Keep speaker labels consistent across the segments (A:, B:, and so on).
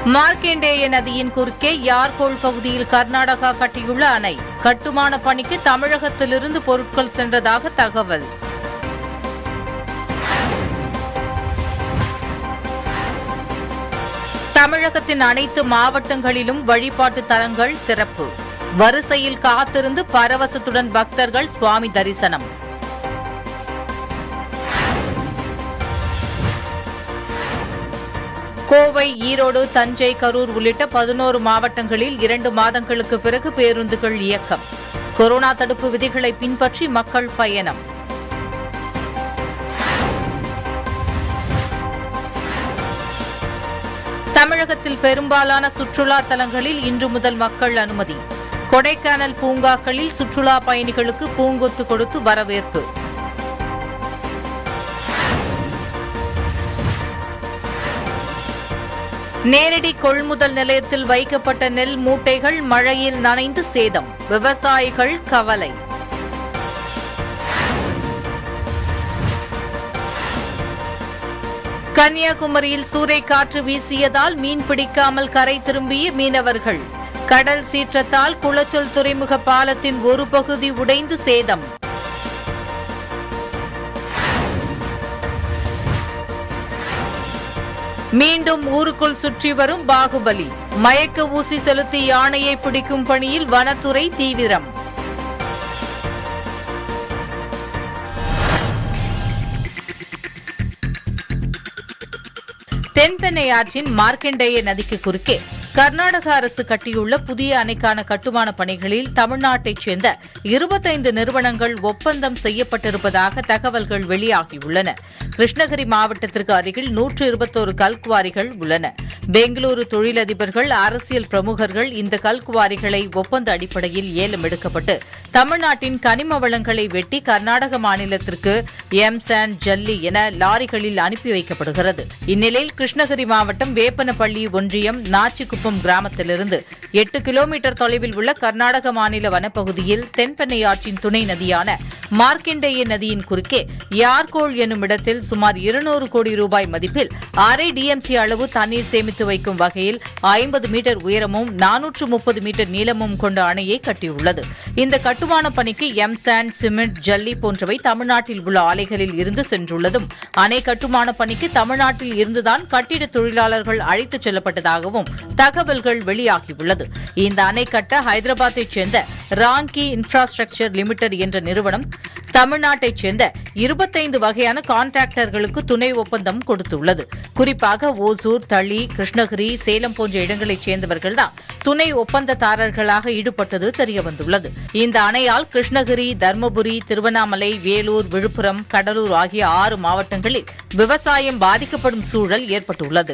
A: மார்க்கண்டேய நதியின் குறுக்கே யார்கோள் பகுதியில் கர்நாடகா கட்டியுள்ள அணை கட்டுமான பணிக்கு தமிழகத்திலிருந்து பொருட்கள் சென்றதாக தகவல் தமிழகத்தின் அனைத்து மாவட்டங்களிலும் வழிபாட்டு தலங்கள் திறப்பு வரிசையில் காத்திருந்து பரவசத்துடன் பக்தர்கள் சுவாமி தரிசனம் கோவை ஈரோடு தஞ்சை கரூர் உள்ளிட்ட பதினோரு மாவட்டங்களில் இரண்டு மாதங்களுக்கு பிறகு பேருந்துகள் இயக்கம் கொரோனா தடுப்பு விதிகளை பின்பற்றி மக்கள் பயணம் தமிழகத்தில் பெரும்பாலான சுற்றுலா தலங்களில் இன்று முதல் மக்கள் அனுமதி கொடைக்கானல் பூங்காக்களில் சுற்றுலா பயணிகளுக்கு பூங்கொத்து கொடுத்து வரவேற்பு நேரடி கொள்முதல் நிலையத்தில் வைக்கப்பட்ட நெல் மூட்டைகள் மழையில் நனைந்து சேதம் விவசாயிகள் கவலை கன்னியாகுமரியில் சூறைக்காற்று வீசியதால் மீன் பிடிக்காமல் கரை திரும்பிய மீனவர்கள் கடல் சீற்றத்தால் குளச்சல் துறைமுக பாலத்தின் ஒரு பகுதி உடைந்து சேதம் மீண்டும் ஊருக்குள் சுற்றி வரும் பாகுபலி மயக்க ஊசி செலுத்தி யானையை பிடிக்கும் பணியில் வனத்துறை தீவிரம் தென்பெண்ணை ஆற்றின் மார்க்கண்டேய நதிக்கு குறுக்கே கர்நாடக அரசு கட்டியுள்ள புதிய அணைக்கான கட்டுமான பணிகளில் தமிழ்நாட்டைச் சேர்ந்த இருபத்தைந்து நிறுவனங்கள் ஒப்பந்தம் செய்யப்பட்டிருப்பதாக தகவல்கள் வெளியாகியுள்ளன கிருஷ்ணகிரி மாவட்டத்திற்கு அருகில் நூற்று இருபத்தோரு கல்குவாரிகள் உள்ளன பெங்களூரு தொழிலதிபர்கள் அரசியல் பிரமுகர்கள் இந்த கல்குவாரிகளை ஒப்பந்த அடிப்படையில் ஏலம் எடுக்கப்பட்டு தமிழ்நாட்டின் கனிம வளங்களை வெட்டி கர்நாடக மாநிலத்திற்கு எம் சாண்ட் ஜல்லி என லாரிகளில் அனுப்பி வைக்கப்படுகிறது இந்நிலையில் கிருஷ்ணகிரி மாவட்டம் வேப்பனப்பள்ளி ஒன்றியம் நாச்சிக்குப்பம் கிராமத்திலிருந்து எட்டு கிலோமீட்டர் தொலைவில் உள்ள கர்நாடக மாநில வனப்பகுதியில் தென்பெண்ணை ஆற்றின் துணை நதியான மார்க்கண்டேய நதியின் குறுக்கே யார்கோள் என்னும் இடத்தில் சுமார் இருநூறு கோடி ரூபாய் மதிப்பில் அரை டிஎம்சி அளவு தண்ணீர் சேமித்து வைக்கும் வகையில் ஐம்பது மீட்டர் உயரமும் நானூற்று முப்பது மீட்டர் நீளமும் கொண்ட அணையை கட்டியுள்ளது இந்த கட்டுமான பணிக்கு எம் சாண்ட் சிமெண்ட் ஜல்லி போன்றவை தமிழ்நாட்டில் உள்ள ஆலைகளில் இருந்து சென்றுள்ளதும் அணை கட்டுமான பணிக்கு தமிழ்நாட்டில் இருந்துதான் கட்டிட தொழிலாளர்கள் அழைத்துச் செல்லப்பட்டதாகவும் தகவல்கள் வெளியாகியுள்ளது இந்த அணை கட்ட ஹைதராபாத்தைச் சேர்ந்த ராங்கி இன்ஃப்ராஸ்ட்ரக்சர் லிமிடெட் என்ற நிறுவனம் தமிழ்நாட்டைச் சேர்ந்த இருபத்தைந்து வகையான கான்ட்ராக்டர்களுக்கு துணை ஒப்பந்தம் கொடுத்துள்ளது குறிப்பாக ஓசூர் தளி கிருஷ்ணகிரி சேலம் போன்ற இடங்களைச் சேர்ந்தவர்கள்தான் துணை ஒப்பந்ததாரர்களாக ஈடுபட்டது தெரியவந்துள்ளது இந்த அணையால் கிருஷ்ணகிரி தருமபுரி திருவண்ணாமலை வேலூர் விழுப்புரம் கடலூர் ஆகிய ஆறு மாவட்டங்களில் விவசாயம் பாதிக்கப்படும் சூழல் ஏற்பட்டுள்ளது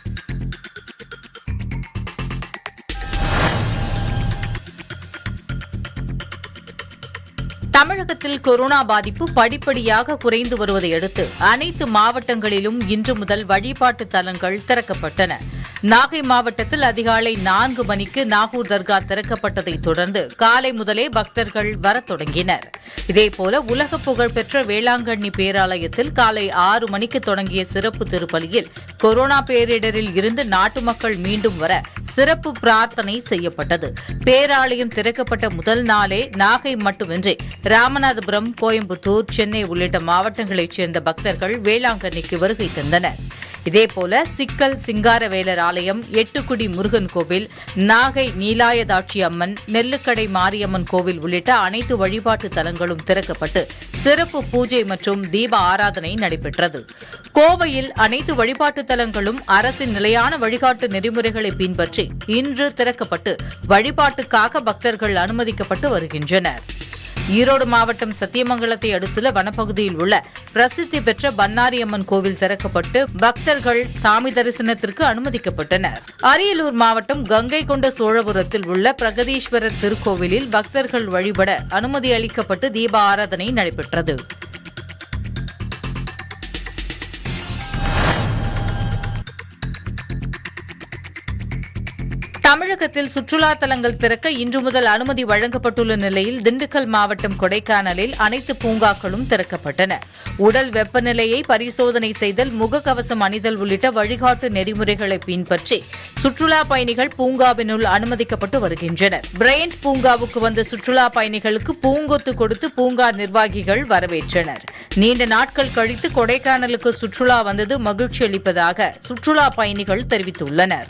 A: தமிழகத்தில் கொரோனா பாதிப்பு படிப்படியாக குறைந்து வருவதை அடுத்து அனைத்து மாவட்டங்களிலும் இன்று முதல் வழிபாட்டு தலங்கள் திறக்கப்பட்டன நாகை மாவட்டத்தில் அதிகாலை நான்கு மணிக்கு நாகூர் தர்கா திறக்கப்பட்டதைத் தொடர்ந்து காலை முதலே பக்தர்கள் வரத் தொடங்கினர் இதேபோல உலக புகழ்பெற்ற வேளாங்கண்ணி பேராலயத்தில் காலை ஆறு மணிக்கு தொடங்கிய சிறப்பு திருப்பலியில் கொரோனா பேரிடரில் இருந்து நாட்டு மக்கள் மீண்டும் வர சிறப்பு பிரார்த்தனை செய்யப்பட்டது பேராலயம் திறக்கப்பட்ட முதல் நாளே நாகை மட்டுமின்றி ராமநாதபுரம் கோயம்புத்தூர் சென்னை உள்ளிட்ட மாவட்டங்களைச் சேர்ந்த பக்தர்கள் வேளாங்கண்ணிக்கு வருகை தந்தனர் இதேபோல சிக்கல் சிங்காரவேலர் ஆலயம் எட்டுக்குடி முருகன் கோவில் நாகை நீலாயதாட்சி அம்மன் நெல்லுக்கடை மாரியம்மன் கோவில் உள்ளிட்ட அனைத்து வழிபாட்டு தலங்களும் திறக்கப்பட்டு சிறப்பு பூஜை மற்றும் தீப ஆராதனை நடைபெற்றது கோவையில் அனைத்து வழிபாட்டு தலங்களும் அரசின் நிலையான வழிகாட்டு நெறிமுறைகளை பின்பற்றி இன்று திறக்கப்பட்டு வழிபாட்டுக்காக பக்தர்கள் அனுமதிக்கப்பட்டு வருகின்றனர் ஈரோடு மாவட்டம் சத்தியமங்கலத்தை அடுத்துள்ள வனப்பகுதியில் உள்ள பிரசித்தி பெற்ற பன்னாரியம்மன் கோவில் திறக்கப்பட்டு பக்தர்கள் சாமி தரிசனத்திற்கு அனுமதிக்கப்பட்டனர் அரியலூர் மாவட்டம் கங்கை கொண்ட சோழபுரத்தில் உள்ள பிரகதீஸ்வரர் திருக்கோவிலில் பக்தர்கள் வழிபட அனுமதி அளிக்கப்பட்டு தீப ஆராதனை நடைபெற்றது தமிழகத்தில் சுற்றுலா தலங்கள் திறக்க இன்று முதல் அனுமதி வழங்கப்பட்டுள்ள நிலையில் திண்டுக்கல் மாவட்டம் கொடைக்கானலில் அனைத்து பூங்காக்களும் திறக்கப்பட்டன உடல் வெப்பநிலையை பரிசோதனை செய்தல் முகக்கவசம் அணிதல் உள்ளிட்ட வழிகாட்டு நெறிமுறைகளை பின்பற்றி சுற்றுலா பயணிகள் பூங்காவினுள் அனுமதிக்கப்பட்டு வருகின்றனர் பிரையண்ட் பூங்காவுக்கு வந்த சுற்றுலா பயணிகளுக்கு பூங்கொத்து கொடுத்து பூங்கா நிர்வாகிகள் வரவேற்றனர் நீண்ட நாட்கள் கழித்து கொடைக்கானலுக்கு சுற்றுலா வந்தது மகிழ்ச்சி அளிப்பதாக சுற்றுலா பயணிகள் தெரிவித்துள்ளனர்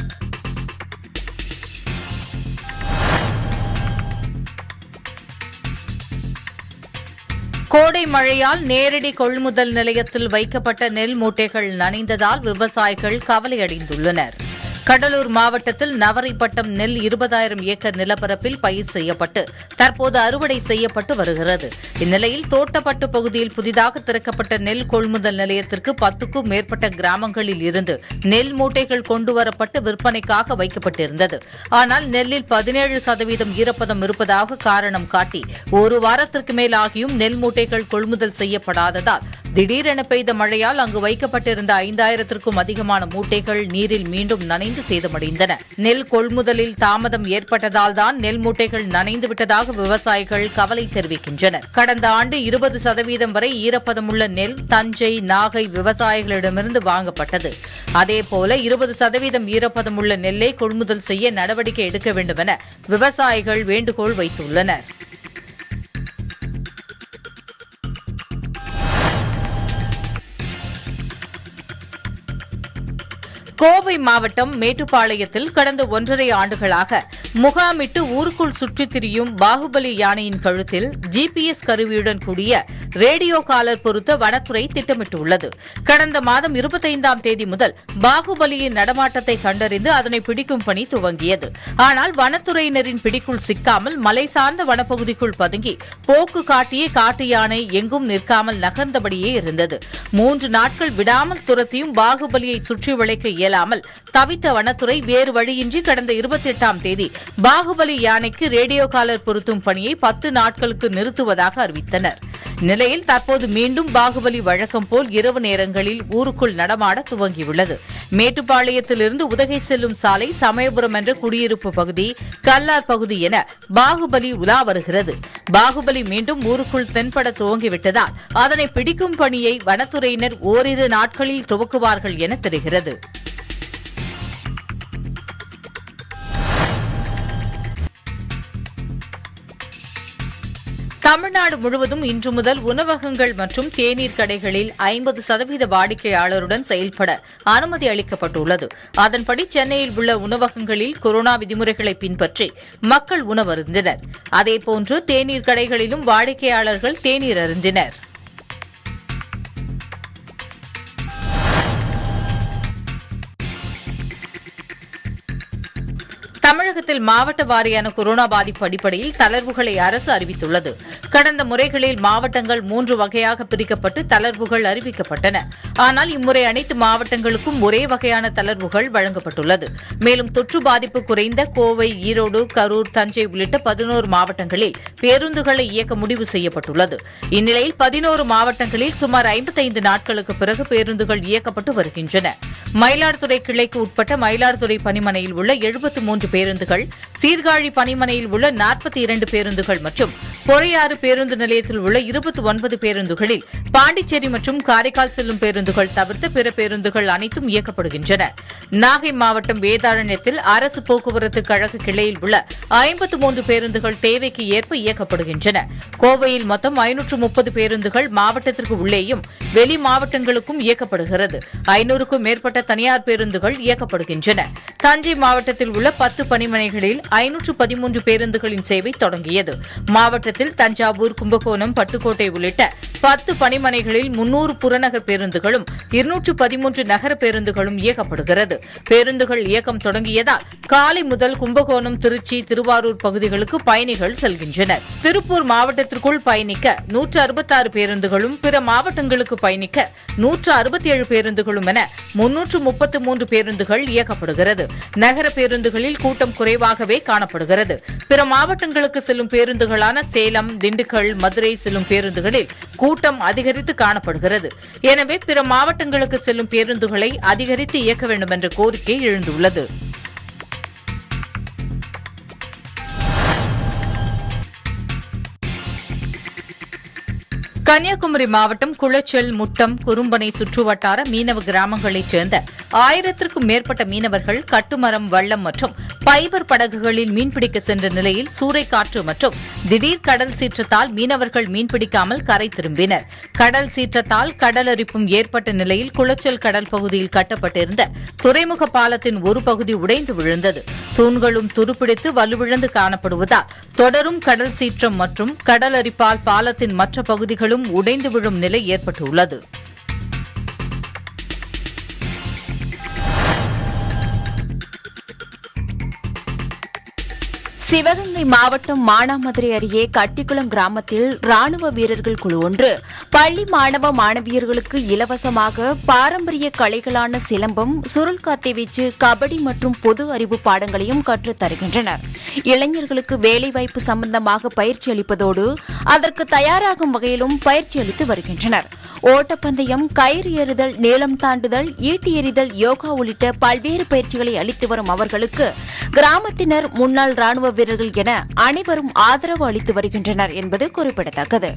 A: கோடை மழையால் நேரடி கொள்முதல் நிலையத்தில் வைக்கப்பட்ட நெல் மூட்டைகள் நனைந்ததால் விவசாயிகள் கவலையடைந்துள்ளனர் கடலூர் மாவட்டத்தில் நவரைப்பட்டம் நெல் இருபதாயிரம் ஏக்கர் நிலப்பரப்பில் பயிர் செய்யப்பட்டு தற்போது அறுவடை செய்யப்பட்டு வருகிறது இந்நிலையில் தோட்டப்பட்டு பகுதியில் புதிதாக திறக்கப்பட்ட நெல் கொள்முதல் நிலையத்திற்கு பத்துக்கும் மேற்பட்ட கிராமங்களில் இருந்து நெல் மூட்டைகள் கொண்டுவரப்பட்டு விற்பனைக்காக வைக்கப்பட்டிருந்தது ஆனால் நெல்லில் பதினேழு சதவீதம் ஈரப்பதம் இருப்பதாக காரணம் காட்டி ஒரு வாரத்திற்கு மேல் ஆகியும் நெல் மூட்டைகள் கொள்முதல் செய்யப்படாததால் திடீரென பெய்த மழையால் அங்கு வைக்கப்பட்டிருந்த ஐந்தாயிரத்திற்கும் அதிகமான மூட்டைகள் நீரில் மீண்டும் நனைந்து சேதமடைந்தன நெல் கொள்முதலில் தாமதம் ஏற்பட்டதால் தான் நெல் மூட்டைகள் நனைந்து விட்டதாக விவசாயிகள் கவலை தெரிவிக்கின்றனர் கடந்த ஆண்டு இருபது சதவீதம் வரை ஈரப்பதமுள்ள நெல் தஞ்சை நாகை விவசாயிகளிடமிருந்து வாங்கப்பட்டது அதேபோல இருபது சதவீதம் ஈரப்பதமுள்ள நெல்லை கொள்முதல் செய்ய நடவடிக்கை எடுக்க வேண்டும் என விவசாயிகள் வேண்டுகோள் வைத்துள்ளனா் கோவை மாவட்டம் மேட்டுப்பாளையத்தில் கடந்த ஒன்றரை ஆண்டுகளாக முகாமிட்டு ஊருக்குள் சுற்றித் திரியும் பாகுபலி யானையின் கழுத்தில் ஜிபிஎஸ் கருவியுடன் கூடிய ரேடியோ காலர் பொருத்த வனத்துறை திட்டமிட்டுள்ளது கடந்த மாதம் இருபத்தைந்தாம் தேதி முதல் பாகுபலியின் நடமாட்டத்தை கண்டறிந்து அதனை பிடிக்கும் பணி துவங்கியது ஆனால் வனத்துறையினரின் பிடிக்குள் சிக்காமல் மலை சார்ந்த வனப்பகுதிக்குள் பதுங்கி போக்கு காட்டிய காட்டு யானை எங்கும் நிற்காமல் நகர்ந்தபடியே இருந்தது மூன்று நாட்கள் விடாமல் துரத்தியும் பாகுபலியை சுற்றி வளைக்க இயலாமல் தவித்த வனத்துறை வேறு வழியின்றி கடந்த இருபத்தி எட்டாம் தேதி பாகுபலி யானைக்கு ரேடியோ காலர் பொருத்தும் பணியை பத்து நாட்களுக்கு நிறுத்துவதாக அறிவித்தனர் நிலையில் தற்போது மீண்டும் பாகுபலி வழக்கம் போல் இரவு நேரங்களில் ஊருக்குள் நடமாட துவங்கியுள்ளது மேட்டுப்பாளையத்திலிருந்து உதகை செல்லும் சாலை சமயபுரம் என்ற குடியிருப்பு பகுதி கல்லார் பகுதி என பாகுபலி உலா வருகிறது பாகுபலி மீண்டும் ஊருக்குள் தென்பட துவங்கிவிட்டதால் அதனை பிடிக்கும் பணியை வனத்துறையினர் ஓரிரு நாட்களில் துவக்குவார்கள் என தெரிகிறது தமிழ்நாடு முழுவதும் இன்று முதல் உணவகங்கள் மற்றும் தேநீர் கடைகளில் ஐம்பது சதவீத வாடிக்கையாளருடன் செயல்பட அனுமதி அளிக்கப்பட்டுள்ளது அதன்படி சென்னையில் உள்ள உணவகங்களில் கொரோனா விதிமுறைகளை பின்பற்றி மக்கள் உணவருந்தினர் அதேபோன்று தேநீர் கடைகளிலும் வாடிக்கையாளர்கள் தேநீர் அருந்தினர் தமிழகத்தில் மாவட்ட வாரியான கொரோனா பாதிப்பு அடிப்படையில் தளர்வுகளை அரசு அறிவித்துள்ளது கடந்த முறைகளில் மாவட்டங்கள் மூன்று வகையாக பிரிக்கப்பட்டு தளர்வுகள் அறிவிக்கப்பட்டன ஆனால் இம்முறை அனைத்து மாவட்டங்களுக்கும் ஒரே வகையான தளர்வுகள் வழங்கப்பட்டுள்ளது மேலும் தொற்று பாதிப்பு குறைந்த கோவை ஈரோடு கரூர் தஞ்சை உள்ளிட்ட பதினோரு மாவட்டங்களில் பேருந்துகளை இயக்க முடிவு செய்யப்பட்டுள்ளது இந்நிலையில் பதினோரு மாவட்டங்களில் சுமார் ஐம்பத்தைந்து நாட்களுக்கு பிறகு பேருந்துகள் இயக்கப்பட்டு வருகின்றன மயிலாடுதுறை கிளைக்கு உட்பட்ட மயிலாடுதுறை பணிமனையில் உள்ள எழுபத்து மூன்று பேருந்துகள் சீர்காழி பணிமனையில் உள்ள நாற்பத்தி இரண்டு பேருந்துகள் மற்றும் பொறையாறு பேருந்து நிலையத்தில் உள்ள இருபத்தி ஒன்பது பேருந்துகளில் பாண்டிச்சேரி மற்றும் காரைக்கால் செல்லும் பேருந்துகள் தவிர்த்த பிற பேருந்துகள் அனைத்தும் இயக்கப்படுகின்றன நாகை மாவட்டம் வேதாரண்யத்தில் அரசு போக்குவரத்து கழக கிளையில் உள்ள ஐம்பத்து மூன்று பேருந்துகள் தேவைக்கு ஏற்ப இயக்கப்படுகின்றன கோவையில் மொத்தம் ஐநூற்று முப்பது பேருந்துகள் மாவட்டத்திற்கு உள்ளேயும் வெளி மாவட்டங்களுக்கும் இயக்கப்படுகிறது ஐநூறுக்கும் மேற்பட்ட தனியார் பேருந்துகள் இயக்கப்படுகின்றன தஞ்சை மாவட்டத்தில் உள்ள பத்து பணிமனைகளில் ஐநூற்று பதிமூன்று பேருந்துகளின் சேவை தொடங்கியது மாவட்டத்தில் தஞ்சாவூர் கும்பகோணம் பட்டுக்கோட்டை உள்ளிட்ட பத்து பணிமனைகளில் முன்னூறு புறநகர் பேருந்துகளும் இருநூற்று பதிமூன்று நகர பேருந்துகளும் இயக்கப்படுகிறது பேருந்துகள் இயக்கம் தொடங்கியதால் காலை முதல் கும்பகோணம் திருச்சி திருவாரூர் பகுதிகளுக்கு பயணிகள் செல்கின்றனர் திருப்பூர் மாவட்டத்திற்குள் பயணிக்க நூற்று அறுபத்தாறு பேருந்துகளும் பிற மாவட்டங்களுக்கு பயணிக்க நூற்று அறுபத்தி ஏழு பேருந்துகளும் என முன்னூற்று முப்பத்து மூன்று பேருந்துகள் இயக்கப்படுகிறது நகர பேருந்துகளில் கூட்டம் குறைவாகவே காணப்படுகிறது பிற மாவட்டங்களுக்கு செல்லும் பேருந்துகளான சேலம் திண்டுக்கல் மதுரை செல்லும் பேருந்துகளில் கூட்டம் அதிகரித்து காணப்படுகிறது எனவே பிற மாவட்டங்களுக்கு செல்லும் பேருந்துகளை அதிகரித்து இயக்க வேண்டும் என்ற கோரிக்கை எழுந்துள்ளது கன்னியாகுமரி மாவட்டம் குளச்சல் முட்டம் குறும்பனை சுற்றுவட்டார மீனவ கிராமங்களைச் சேர்ந்த ஆயிரத்திற்கும் மேற்பட்ட மீனவர்கள் கட்டுமரம் வள்ளம் மற்றும் பைபர் படகுகளில் மீன்பிடிக்க சென்ற நிலையில் சூறைக்காற்று மற்றும் திடீர் கடல் சீற்றத்தால் மீனவர்கள் மீன்பிடிக்காமல் கரை திரும்பினர் கடல் சீற்றத்தால் கடலரிப்பும் ஏற்பட்ட நிலையில் குளச்சல் கடல் பகுதியில் கட்டப்பட்டிருந்த துறைமுக பாலத்தின் ஒரு பகுதி உடைந்து விழுந்தது தூண்களும் துருப்பிடித்து வலுவிழந்து காணப்படுவதால் தொடரும் கடல் சீற்றம் மற்றும் கடலரிப்பால் பாலத்தின் மற்ற பகுதிகளும் உடைந்து விழும் நிலை ஏற்பட்டுள்ளது
B: சிவகங்கை மாவட்டம் மானாமதுரை அருகே கட்டிக்குளம் கிராமத்தில் ராணுவ வீரர்கள் குழு ஒன்று பள்ளி மாணவ மாணவியர்களுக்கு இலவசமாக பாரம்பரிய கலைகளான சிலம்பம் சுருள்காத்தை வீச்சு கபடி மற்றும் பொது அறிவு பாடங்களையும் கற்றுத் தருகின்றனர் இளைஞர்களுக்கு வேலைவாய்ப்பு சம்பந்தமாக பயிற்சி அளிப்பதோடு அதற்கு தயாராகும் வகையிலும் பயிற்சி அளித்து வருகின்றனர் ஓட்டப்பந்தயம் கயிறு எறிதல் நீளம் தாண்டுதல் ஈட்டி எறிதல் யோகா உள்ளிட்ட பல்வேறு பயிற்சிகளை அளித்து வரும் அவர்களுக்கு கிராமத்தினர் முன்னாள் ராணுவ வீரர்கள் என அனைவரும் ஆதரவு அளித்து வருகின்றனர் என்பது குறிப்பிடத்தக்கது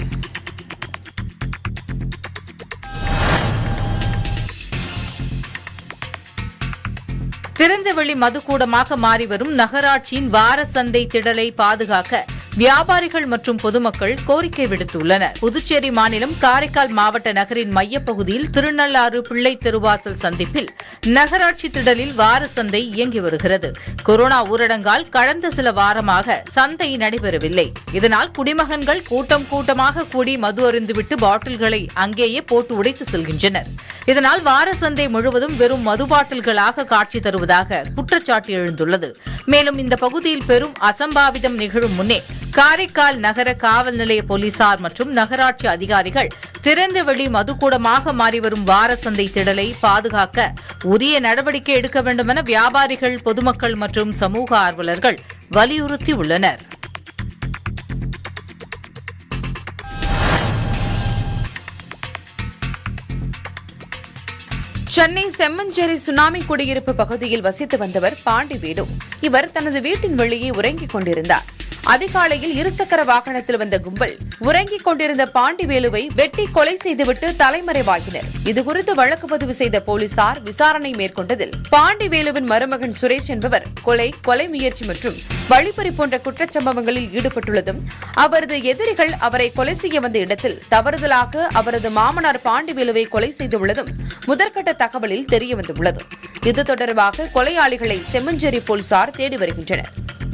A: திறந்தவெளி மதுக்கூடமாக மாறிவரும் நகராட்சியின் வார சந்தை திடலை பாதுகாக்க வியாபாரிகள் மற்றும் பொதுமக்கள் கோரிக்கை விடுத்துள்ளனர் புதுச்சேரி மாநிலம் காரைக்கால் மாவட்ட நகரின் மையப்பகுதியில் திருநள்ளாறு பிள்ளை தெருவாசல் சந்திப்பில் நகராட்சி திடலில் வார சந்தை இயங்கி வருகிறது கொரோனா ஊரடங்கால் கடந்த சில வாரமாக சந்தை நடைபெறவில்லை இதனால் குடிமகன்கள் கூட்டம் கூட்டமாக கூடி மது அருந்துவிட்டு பாட்டில்களை அங்கேயே போட்டு உடைத்து செல்கின்றனர் இதனால் வார சந்தை முழுவதும் வெறும் மது பாட்டில்களாக காட்சி தருவதாக குற்றச்சாட்டு எழுந்துள்ளது மேலும் இந்த பகுதியில் பெரும் அசம்பாவிதம் நிகழும் முன்னே காரைக்கால் நகர காவல் நிலைய போலீசார் மற்றும் நகராட்சி அதிகாரிகள் திறந்தவெளி மதுக்கூடமாக மாறிவரும் வார சந்தை திடலை பாதுகாக்க உரிய நடவடிக்கை எடுக்க வேண்டுமென வியாபாரிகள் பொதுமக்கள் மற்றும் சமூக ஆர்வலர்கள் வலியுறுத்தியுள்ளனர்
C: சென்னை செம்மஞ்சேரி சுனாமி குடியிருப்பு பகுதியில் வசித்து வந்தவர் பாண்டிவேலு இவர் தனது வீட்டின் வெளியே உறங்கிக் கொண்டிருந்தார் அதிகாலையில் இருசக்கர வாகனத்தில் வந்த கும்பல் உறங்கிக் கொண்டிருந்த பாண்டிவேலுவை வெட்டி கொலை செய்துவிட்டு தலைமறைவாகினர் இதுகுறித்து வழக்கு பதிவு செய்த போலீசார் விசாரணை மேற்கொண்டதில் பாண்டிவேலுவின் மருமகன் சுரேஷ் என்பவர் கொலை கொலை முயற்சி மற்றும் வழிப்பறி போன்ற குற்றச்சம்பவங்களில் ஈடுபட்டுள்ளதும் அவரது எதிரிகள் அவரை கொலை செய்ய வந்த இடத்தில் தவறுதலாக அவரது மாமனார் பாண்டிவேலுவை கொலை செய்துள்ளதும் முதற்கட்ட தகவலில் தெரியவந்துள்ளது இது தொடர்பாக கொலையாளிகளை செம்மஞ்சேரி போலீசார் தேடி வருகின்றனர்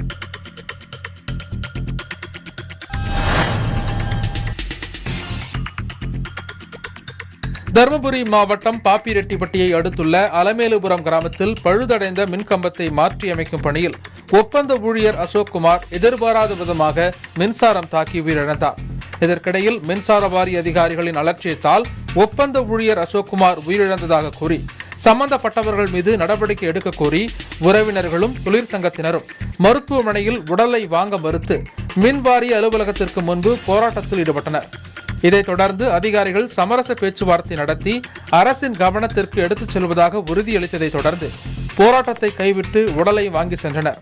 D: தருமபுரி மாவட்டம் பாப்பிரெட்டிப்பட்டியை அடுத்துள்ள அலமேலுபுரம் கிராமத்தில் பழுதடைந்த மின்கம்பத்தை மாற்றி அமைக்கும் பணியில் ஒப்பந்த ஊழியர் அசோக்குமார் எதிர்பாராத விதமாக மின்சாரம் தாக்கி உயிரிழந்தார் இதற்கிடையில் மின்சார வாரிய அதிகாரிகளின் அலட்சியத்தால் ஒப்பந்த ஊழியர் அசோக்குமார் உயிரிழந்ததாக கூறி சம்பந்தப்பட்டவர்கள் மீது நடவடிக்கை எடுக்க கோரி உறவினர்களும் தொழிற்சங்கத்தினரும் மருத்துவமனையில் உடலை வாங்க மறுத்து மின்வாரிய அலுவலகத்திற்கு முன்பு போராட்டத்தில் ஈடுபட்டனர் இதைத் தொடர்ந்து அதிகாரிகள் சமரச பேச்சுவார்த்தை நடத்தி அரசின் கவனத்திற்கு எடுத்துச் செல்வதாக உறுதியளித்ததைத் தொடர்ந்து போராட்டத்தை கைவிட்டு உடலை வாங்கி சென்றனர்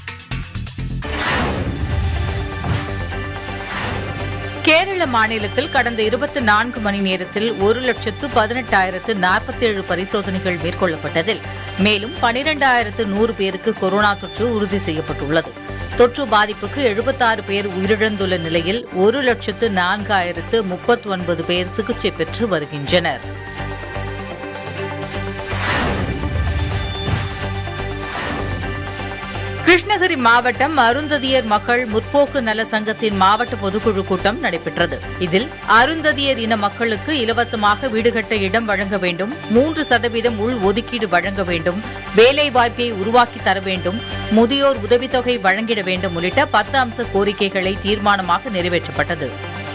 A: கேரள மாநிலத்தில் கடந்த இருபத்தி நான்கு மணி நேரத்தில் ஒரு லட்சத்து பதினெட்டாயிரத்து நாற்பத்தேழு பரிசோதனைகள் மேற்கொள்ளப்பட்டதில் மேலும் பனிரெண்டாயிரத்து நூறு பேருக்கு கொரோனா தொற்று உறுதி செய்யப்பட்டுள்ளது தொற்று பாதிப்புக்கு எழுபத்தாறு பேர் உயிரிழந்துள்ள நிலையில் ஒரு லட்சத்து நான்காயிரத்து முப்பத்தி ஒன்பது பேர் சிகிச்சை பெற்று வருகின்றனர் கிருஷ்ணகிரி மாவட்டம் அருந்ததியர் மக்கள் முற்போக்கு நல சங்கத்தின் மாவட்ட பொதுக்குழு கூட்டம் நடைபெற்றது இதில் அருந்ததியர் இன மக்களுக்கு இலவசமாக வீடு கட்ட இடம் வழங்க வேண்டும் மூன்று சதவீதம் உள் ஒதுக்கீடு வழங்க வேண்டும் வேலைவாய்ப்பை உருவாக்கி தர வேண்டும் முதியோர் உதவித்தொகை வழங்கிட வேண்டும் உள்ளிட்ட பத்து அம்ச கோரிக்கைகளை தீர்மானமாக நிறைவேற்றப்பட்டது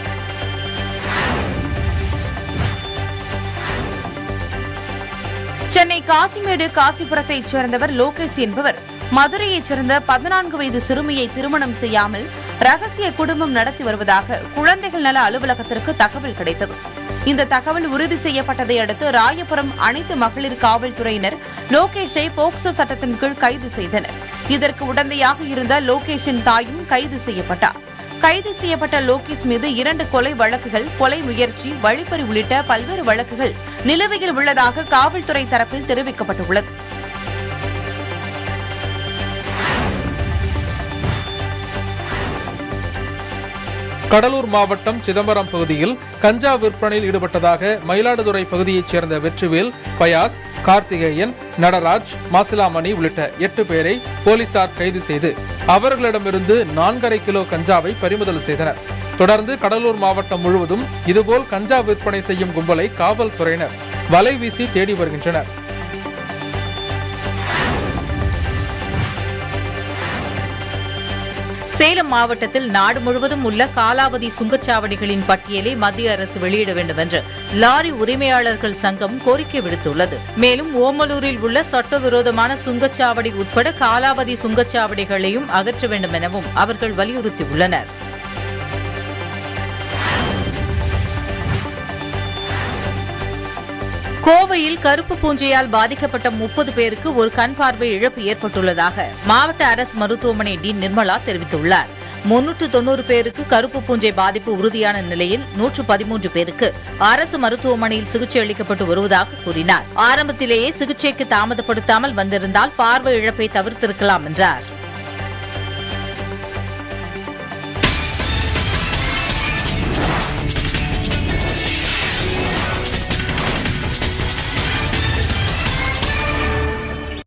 C: சென்னை காசிமேடு காசிபுரத்தைச் சேர்ந்தவர் லோகேஷ் என்பவர் மதுரையைச் சேர்ந்த பதினான்கு வயது சிறுமியை திருமணம் செய்யாமல் ரகசிய குடும்பம் நடத்தி வருவதாக குழந்தைகள் நல அலுவலகத்திற்கு தகவல் கிடைத்தது இந்த தகவல் உறுதி செய்யப்பட்டதை அடுத்து ராயபுரம் அனைத்து மகளிர் காவல்துறையினர் லோகேஷை போக்சோ சட்டத்தின் கீழ் கைது செய்தனர் இதற்கு உடந்தையாக இருந்த லோகேஷின் தாயும் கைது செய்யப்பட்டார் கைது செய்யப்பட்ட லோகேஷ் மீது இரண்டு கொலை வழக்குகள் கொலை முயற்சி வழிப்பறி உள்ளிட்ட பல்வேறு வழக்குகள் நிலுவையில் உள்ளதாக காவல்துறை தரப்பில் தெரிவிக்கப்பட்டுள்ளது
D: கடலூர் மாவட்டம் சிதம்பரம் பகுதியில் கஞ்சா விற்பனையில் ஈடுபட்டதாக மயிலாடுதுறை பகுதியைச் சேர்ந்த வெற்றிவேல் பயாஸ் கார்த்திகேயன் நடராஜ் மாசிலாமணி உள்ளிட்ட எட்டு பேரை போலீசார் கைது செய்து அவர்களிடமிருந்து நான்கரை கிலோ கஞ்சாவை பறிமுதல் செய்தனர் தொடர்ந்து கடலூர் மாவட்டம் முழுவதும் இதுபோல் கஞ்சா விற்பனை செய்யும் கும்பலை காவல்துறையினர் வலை வீசி தேடி வருகின்றனர்
A: சேலம் மாவட்டத்தில் நாடு முழுவதும் உள்ள காலாவதி சுங்கச்சாவடிகளின் பட்டியலை மத்திய அரசு வெளியிட வேண்டும் என்று லாரி உரிமையாளர்கள் சங்கம் கோரிக்கை விடுத்துள்ளது மேலும் ஓமலூரில் உள்ள சட்டவிரோதமான சுங்கச்சாவடி உட்பட காலாவதி சுங்கச்சாவடிகளையும் அகற்ற வேண்டும் எனவும் அவர்கள் வலியுறுத்தியுள்ளனர் கோவையில் கருப்பு பூஞ்சையால் பாதிக்கப்பட்ட முப்பது பேருக்கு ஒரு கண் பார்வை இழப்பு ஏற்பட்டுள்ளதாக மாவட்ட அரசு மருத்துவமனை டீன் நிர்மலா தெரிவித்துள்ளார் முன்னூற்று தொன்னூறு பேருக்கு கருப்பு பூஞ்சை பாதிப்பு உறுதியான நிலையில் நூற்று பதிமூன்று பேருக்கு அரசு மருத்துவமனையில் சிகிச்சை அளிக்கப்பட்டு வருவதாக கூறினார் ஆரம்பத்திலேயே சிகிச்சைக்கு தாமதப்படுத்தாமல் வந்திருந்தால் பார்வை இழப்பை தவிர்த்திருக்கலாம் என்றார்